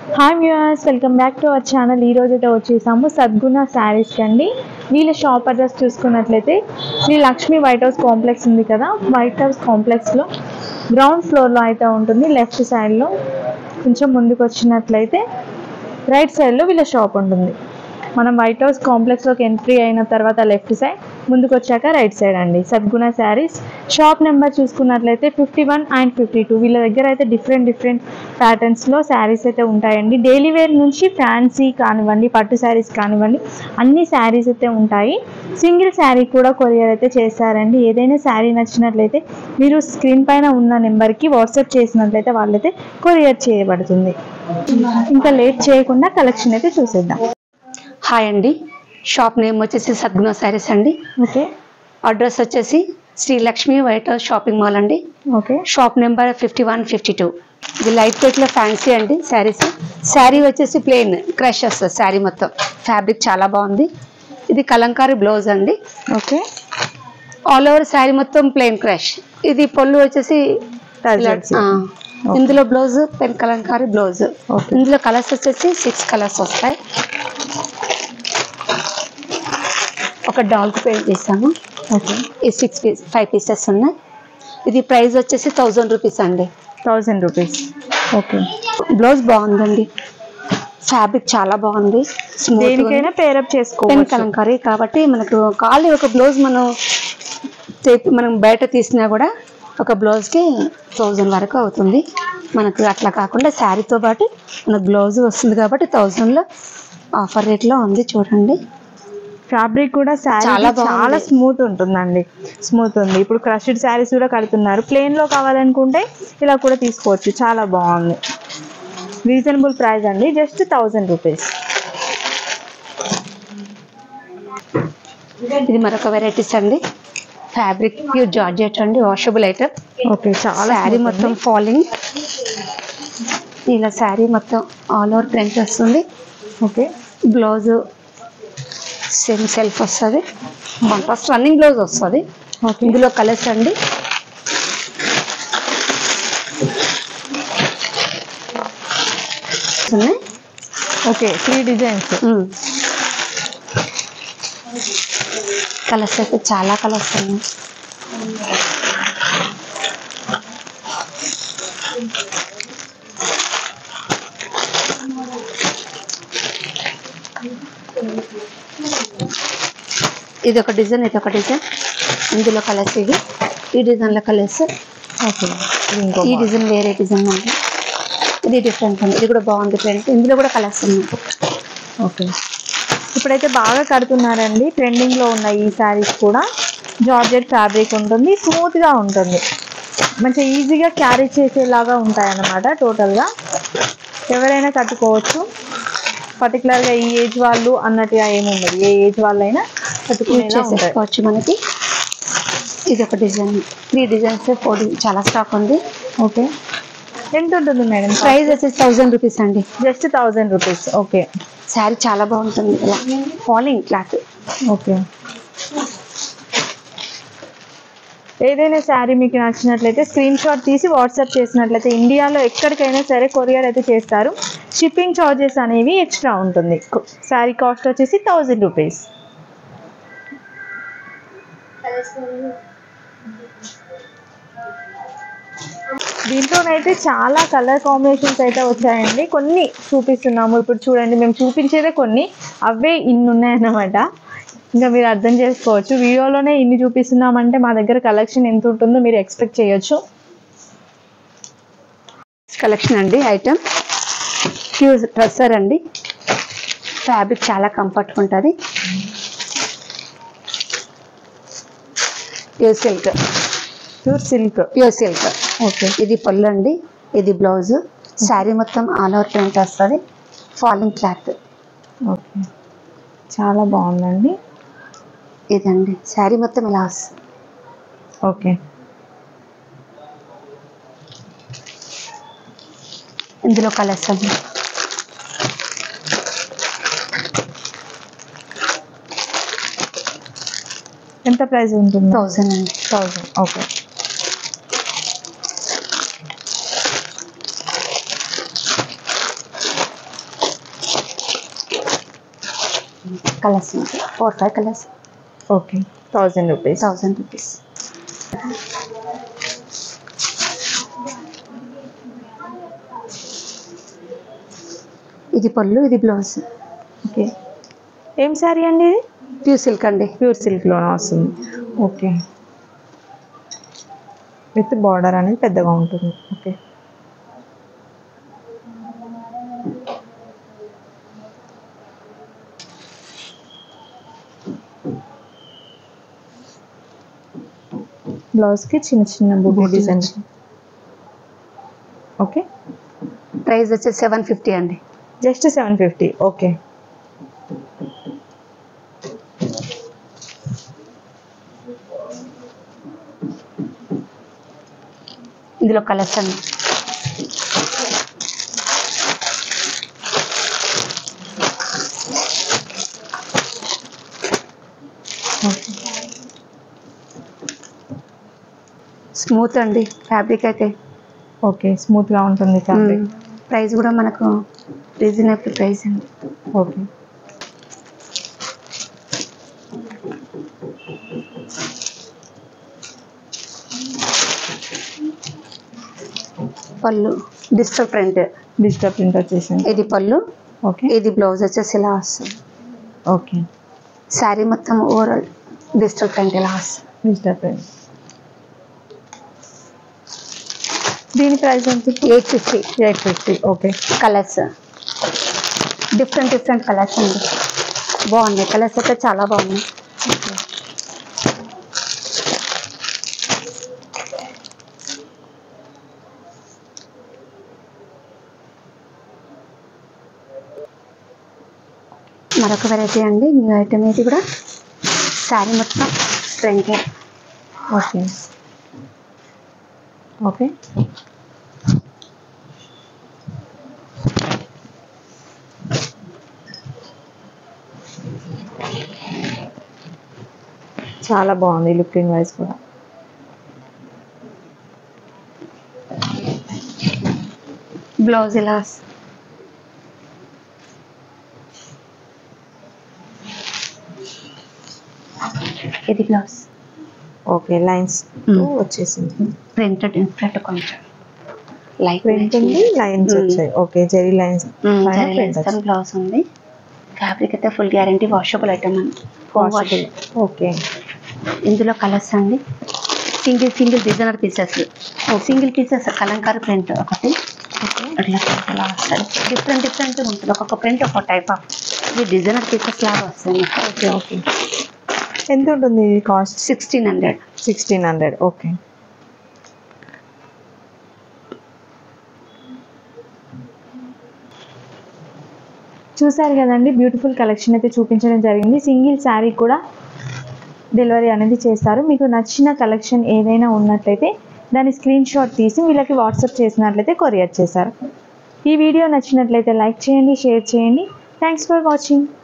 Hi viewers welcome back to our channel ఈ రోజు అయితే వచ్చేసాము సద్గుణ శారీస్కి అండి వీళ్ళ షాప్ అడ్రస్ చూసుకున్నట్లయితే Sri Lakshmi white house complex ఉంది కదా వైట్ హౌస్ కాంప్లెక్స్లో గ్రౌండ్ ఫ్లోర్లో అయితే ఉంటుంది లెఫ్ట్ సైడ్లో కొంచెం ముందుకు వచ్చినట్లయితే రైట్ సైడ్లో వీళ్ళ షాప్ ఉంటుంది మనం వైట్ హౌస్ కాంప్లెక్స్లోకి ఎంట్రీ అయిన తర్వాత లెఫ్ట్ సైడ్ ముందుకు వచ్చాక రైట్ సైడ్ అండి సద్గుణ శారీస్ షాప్ నెంబర్ చూసుకున్నట్లయితే fifty one and fifty two వీళ్ళ దగ్గర అయితే డిఫరెంట్ డిఫరెంట్ ప్యాటర్న్స్లో శారీస్ అయితే ఉంటాయండి డైలీ వేర్ నుంచి ఫ్యాన్సీ కానివ్వండి పట్టు శారీస్ కానివ్వండి అన్ని శారీస్ అయితే ఉంటాయి సింగిల్ శారీ కూడా కొరియర్ అయితే చేస్తారండి ఏదైనా శారీ నచ్చినట్లయితే మీరు స్క్రీన్ పైన ఉన్న నెంబర్కి వాట్సాప్ చేసినట్లయితే వాళ్ళైతే కొరియర్ చేయబడుతుంది ఇంకా లేట్ చేయకుండా కలెక్షన్ అయితే చూసేద్దాం హాయ్ అండి షాప్ నేమ్ వచ్చేసి సద్గుణ శారీస్ అండి ఓకే అడ్రస్ వచ్చేసి Sri Lakshmi white house shopping mall అండి okay shop number fifty one fifty two ఇది లైట్ వెయిట్లో ఫ్యాన్సీ అండి శారీస్ శారీ వచ్చేసి ప్లెయిన్ క్రష్ వస్తుంది శారీ మొత్తం ఫ్యాబ్రిక్ చాలా బాగుంది ఇది కలంకారీ బ్లౌజ్ అండి ఓకే ఆల్ ఓవర్ శారీ మొత్తం ప్లెయిన్ క్రష్ ఇది పొల్లు వచ్చేసి ఇలా- Tassels. ఆ, ఇందులో blouse pen kalamkari blouse Okay. ఇందులో కలర్స్ వచ్చేసి సిక్స్ కలర్స్ వస్తాయి ఒక డాల్క్ పెయింట్ చేసాము ఓకే ఈ సిక్స్ పీస్ ఫైవ్ పీసెస్ ఉన్నాయి ఇది ప్రైస్ వచ్చేసి థౌజండ్ రూపీస్ అండి థౌజండ్ రూపీస్ ఓకే బ్లౌజ్ బాగుందండి ఫ్యాబ్రిక్ చాలా బాగుంది స్మూత్ దేనికైనా పేరప్ పెన్ చేసుకోవచ్చు కలంకారీ కాబట్టి మనకు ఖాళీ ఒక బ్లౌజ్ మనం తెప్పి- మనం బయట తీసినా కూడా ఒక బ్లౌజ్కి థౌజండ్ వరకు అవుతుంది మనకు అట్లా కాకుండా శారీతో పాటు మనకు బ్లౌజ్ వస్తుంది కాబట్టి థౌజండ్లో ఆఫర్ రేట్లో ఉంది చూడండి ఫ్యాబ్రిక్ కూడా శారీ చాలా చాలా బాగుంది. స్మూత్ ఉంటుందండి స్మూత్ ఉంది ఇప్పుడు క్రష్డ్ శారీస్ కూడా కడుతున్నారు ప్లెయిన్ లో కావాలనుకుంటే ఇలా కూడా తీసుకోవచ్చు చాలా బాగుంది రీజనబుల్ ప్రైస్ అండి జస్ట్ థౌజండ్ రూపీస్ ఇది మరొక వెరైటీస్ అండి ఫ్యాబ్రిక్ ప్యూర్ జార్జెట్ అండి వాషబుల్ ఐటమ్ ఓకే చాలా శారీ మొత్తం ఫాలింగ్ ఇలా శారీ మొత్తం ఆల్ ఓవర్ ప్రింట్ వస్తుంది ఓకే బ్లౌజ్ సేమ్ సెల్ఫ్ వస్తుంది కాంట్రాస్ట్ రన్నింగ్ బ్లౌజ్ వస్తుంది ఓకే ఇందులో కలర్స్ అండి ఉన్నాయి ఓకే త్రీ డిజైన్స్ కలర్స్ అయితే చాలా కలర్స్ ఉన్నాయి ఇది ఒక డిజైన్ ఇది ఒక డిజైన్ ఇందులో కలర్స్ ఇవి ఈ డిజైన్లో కలర్స్ ఓకే ఇది ఇంకో ఈ డిజైన్ వేరే డిజైన్ ఉంది ఇది డిఫరెంట్ ఉంది ఇది కూడా బాగుంది ప్రింట్ ఇందులో కూడా కలర్స్ ఉన్నాయి ఓకే ఇప్పుడైతే బాగా కడుతున్నారండి ట్రెండింగ్ లో ఉన్న ఈ శారీస్ కూడా జార్జెట్ ఫ్యాబ్రిక్ ఉంటుంది స్మూత్ గా ఉంటుంది మంచిగా ఈజీగా క్యారీ చేసేలాగా ఉంటాయి అన్నమాట టోటల్ గా ఎవరైనా కట్టుకోవచ్చు పర్టికులర్ గా ఈ ఏజ్ వాళ్ళు అన్నట్టుగా ఏముండదు ఏ ఏజ్ వాళ్ళైనా యూజ్ కట్టుకునేలా ఉంటాయి చేసేసుకోవచ్చు మనకి ఇది ఒక డిజైన్ త్రీ డిజైన్స్ ఫోర్ చాలా స్టాక్ ఉంది ఓకే ఎంత ఉంటుంది మేడం ప్రైస్ వచ్చేసి థౌజండ్ రూపీస్ అండి just thousand rupees okay sari చాలా బాగుంటుంది ఇలా ఫాలింగ్ క్లాత్ ఓకే ఏదైనా శారీ మీకు నచ్చినట్లయితే స్క్రీన్ షాట్ తీసి వాట్సాప్ చేసినట్లయితే ఇండియాలో ఎక్కడికైనా సరే కొరియర్ అయితే చేస్తారు షిప్పింగ్ ఛార్జెస్ అనేవి ఎక్స్ట్రా ఉంటుంది శారీ కాస్ట్ వచ్చేసి థౌజండ్ రూపీస్ దీంట్లోనైతే చాలా కలర్ కాంబినేషన్స్ అయితే వచ్చాయండి కొన్ని చూపిస్తున్నాము ఇప్పుడు చూడండి మేము చూపించేదే కొన్ని అవే ఇన్ని ఉన్నాయన్నమాట ఇంకా మీరు అర్థం చేసుకోవచ్చు వీడియోలోనే ఇన్ని చూపిస్తున్నామంటే మా దగ్గర కలెక్షన్ ఎంత ఉంటుందో మీరు ఎక్స్పెక్ట్ చేయొచ్చు కలెక్షన్ అండి ఐటమ్ ప్యూర్ డ్రెస్సర్ అండి ఫ్యాబ్రిక్ చాలా కంఫర్ట్గా ఉంటుంది pure silk pure silk pure silk okay ఇది పళ్ళు అండి ఇది బ్లౌజ్ శారీ మొత్తం ఆల్ ఓవర్ ప్రింట్ వస్తుంది ఫాలింగ్ క్లాత్ ఓకే చాలా బాగుందండి ఇదండి శారీ మొత్తం ఇలా వస్తుంది ఓకే ఇందులో కలర్స్ అండి ఎంత ప్రైస్ ఉంటుంది థౌజండ్ అండి thousand okay colours four five colours okay thousand rupees thousand rupees ఇది పళ్ళు ఇది బ్లౌజ్ ఓకే ఏం శారీ అండి ఇది ప్యూర్ సిల్క్ అండి ప్యూర్ సిల్క్లోనే వస్తుంది ఓకే విత్ బార్డర్ అనేది పెద్దగా ఉంటుంది ఓకే బ్లౌజ్కి చిన్న చిన్న బుద్ధి బూటీ డిజైన్ ఓకే ప్రైస్ వచ్చేసి సెవెన్ ఫిఫ్టీ అండి జస్ట్ సెవెన్ ఫిఫ్టీ ఓకే ఇందులో కలర్స్ అండి స్మూత్ అండి ఫ్యాబ్రిక్ అయితే ఓకే స్మూత్గా ఉంటుంది ఫ్యాబ్రిక్ ప్రైస్ కూడా మనకు రీజనబుల్ ప్రైస్ అండి okay pallu digital print digital print వచ్చేసింది ఇది పళ్ళు ఓకే ఇది బ్లౌజ్ వచ్చేసి ఇలా వస్తుంది ఓకే శారీ మొత్తం ఓవరాల్ డిజిటల్ ప్రింట్ ఇలా వస్తుంది డిజిటల్ ప్రింట్ దీని ప్రైస్ ఎంత eight fifty eight fifty okay colours different different colours అండి బాగున్నాయి కలర్స్ అయితే చాలా బాగున్నాయి మరొక వెరైటీ అండి న్యూ ఐటమ్ ఇది కూడా శారీ మొత్తం ప్రింట్ ఓకే ఓకే చాలా బాగుంది లుకింగ్ వైజ్ కూడా బ్లౌజ్ ఇలా వస్తుంది. ఇది బ్లౌజ్ ఓకే లైన్స్ Mm. వచ్చేసింది ప్రింట్ ప్రింట్ కొంచెం లైట్ ప్రింట్ ఉంది లైన్స్ Mm. వచ్చాయి okay zari lines print blouse ఉంది ఫ్యాబ్రిక్ అయితే ఫుల్ గ్యారంటీ వాషబుల్ ఐటమ్ అండి హోమ్ వాష్ ఓకే ఇందులో కలర్స్ అండి single single designer pieces single pieces kalamkari print ఒకటి ఓకే అట్లా print ఇలా వస్తుంది డిఫరెంట్ డిఫరెంట్ ఉంటుంది ఒక్కొక్క ప్రింట్ ఒక టైప్ ఆఫ్ ఇది డిజైనర్ పీసెస్ లాగా వస్తాయి ఓకే ఓకే ఎంత ఉంటుంది ఇది cost sixteen hundred sixteen hundred okay చూసారు కదండి బ్యూటిఫుల్ కలెక్షన్ అయితే చూపించడం జరిగింది సింగిల్ శారీ కూడా డెలివరీ అనేది చేస్తారు మీకు నచ్చిన కలెక్షన్ ఏదైనా ఉన్నట్లయితే దాని స్క్రీన్ షాట్ తీసి వీళ్ళకి వాట్సాప్ చేసినట్లయితే కొరియర్ చేశారు ఈ వీడియో నచ్చినట్లయితే లైక్ చేయండి షేర్ చేయండి థ్యాంక్స్ ఫర్ వాచింగ్